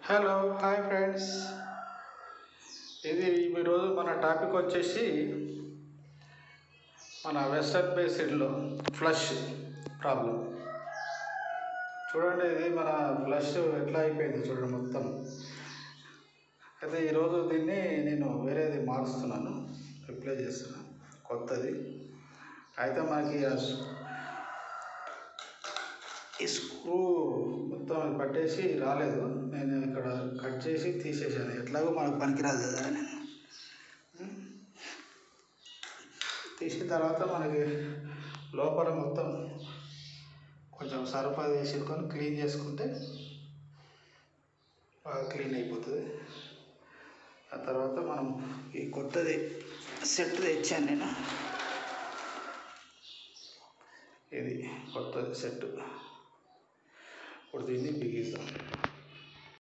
Hello hi friends ఇది ఈరోజు మన టాపిక్ వచ్చేసి మన వెస్టర్న్ బేసిడ్లో ఫ్లష్ ప్రాబ్లం చూడండి ఇది మన ఫ్లష్ ఎట్లా అయిపోయింది చూడండి మొత్తం అయితే ఈరోజు దీన్ని నేను వేరేది మారుస్తున్నాను రిప్లై చేస్తున్నాను కొత్తది అయితే మనకి ఆ స్- ఈ స్క్రూ మొత్తం అది పట్టేసి రాలేదు నేను ఇక్కడ కట్ చేసి తీసేసాను ఎట్లాగో మనకు పనికిరాదు కదా అని ఉం? తీసిన తర్వాత మనకి లోపల మొత్తం కొంచెం సరఫా చేసుకొని క్లీన్ చేసుకుంటే బాగా క్లీన్ అయిపోతుంది ఆ తర్వాత మనం ఈ కొత్తది సెట్ తెచ్చాను నేను ఇది కొత్త సెట్ ఇప్పుడు దీన్ని బిగిస్తాం